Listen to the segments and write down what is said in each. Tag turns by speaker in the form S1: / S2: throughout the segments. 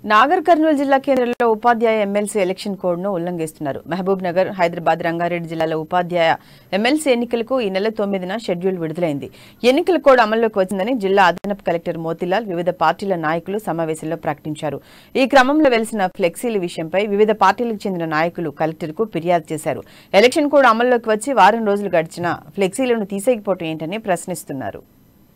S1: నాగర్ కర్నూలు జిల్లా కేంద్రంలో ఉపాధ్యాయ ఎమ్మెల్సీ ఎలక్షన్ కోడ్ను ఉల్లంఘిస్తున్నారు మహబూబ్ నగర్ హైదరాబాద్ రంగారెడ్డి జిల్లాల ఉపాధ్యాయ ఎమ్మెల్సీ ఎన్నికలకు ఈ నెల తొమ్మిదిన షెడ్యూల్ విడుదలైంది ఎన్నికల కోడ్ అమల్లోకి వచ్చిందని జిల్లా అదనపు కలెక్టర్ మోతిలాల్ వివిధ పార్టీల నాయకులు సమావేశంలో ప్రకటించారు ఈ క్రమంలో వెలిసిన ఫ్లెక్సీల విషయంపై వివిధ పార్టీలకు చెందిన నాయకులు కలెక్టర్కు ఫిర్యాదు చేశారు ఎలక్షన్ కోడ్ అమల్లోకి వచ్చి వారం రోజులు గడిచినా ఫ్లెక్సీలను తీసేయకపోవటం ఏంటని ప్రశ్నిస్తున్నారు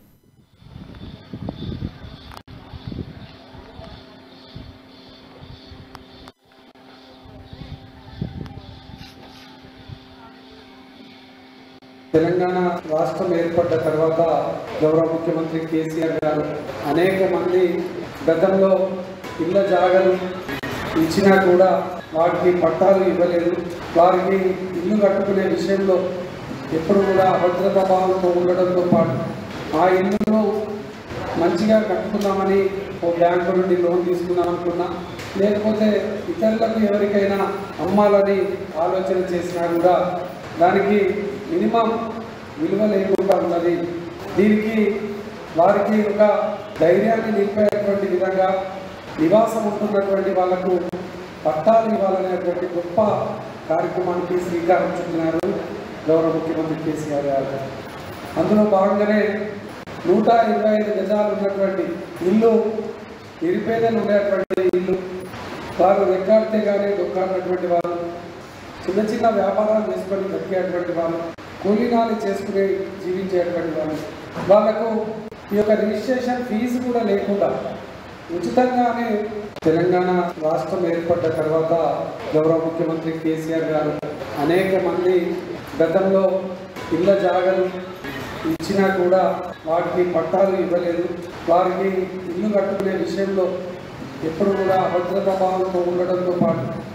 S2: తెలంగాణ రాష్ట్రం ఏర్పడ్డ తర్వాత గౌరవ ముఖ్యమంత్రి కేసీఆర్ గారు అనేక మంది గతంలో ఇళ్ల జాగలు ఇచ్చినా కూడా వాటికి పట్టాలు ఇవ్వలేదు వారికి ఇల్లు కట్టుకునే విషయంలో ఎప్పుడు కూడా అభద్రతా భావంతో ఉండడంతో పాటు ఆ ఇల్లును మంచిగా కట్టుకుందామని ఓ బ్యాంకు నుండి లోన్ తీసుకుందాం అనుకున్నా లేకపోతే ఇతరులకు ఎవరికైనా అమ్మాలని ఆలోచన చేసినా కూడా దానికి మినిమం విలువ లేకుండా ఉన్నది దీనికి వారికి ఒక ధైర్యాన్ని నింపేటువంటి విధంగా నివాసం ఉంటున్నటువంటి వాళ్లకు పట్టాలు ఇవ్వాలనేటువంటి గొప్ప కార్యక్రమానికి శ్రీకారం చుట్టినారు గౌరవ ముఖ్యమంత్రి కేసీఆర్ గారు అందులో భాగంగానే నూట ఇరవై ఐదు గజాలు ఉన్నటువంటి ఇల్లు నిరుపేదలు ఉండేటువంటి ఇల్లు వారు రెక్కాడితే కానీ దొక్కాడినటువంటి వారు చిన్న చిన్న వ్యాపారాలు చేసుకొని బతికేటువంటి వాళ్ళు కూలీనాలు చేసుకుని జీవించేటువంటి వాళ్ళు వాళ్ళకు ఈ యొక్క రిజిస్ట్రేషన్ ఫీజు కూడా లేకుండా ఉచితంగానే తెలంగాణ రాష్ట్రం ఏర్పడ్డ తర్వాత గౌరవ ముఖ్యమంత్రి కేసీఆర్ గారు అనేక మంది గతంలో ఇళ్ల జాగలు ఇచ్చినా కూడా వాటికి పట్టాలు ఇవ్వలేదు వారికి ఇల్లు కట్టుకునే విషయంలో ఎప్పుడు కూడా అభద్రతా భావంతో ఉండడంతో పాటు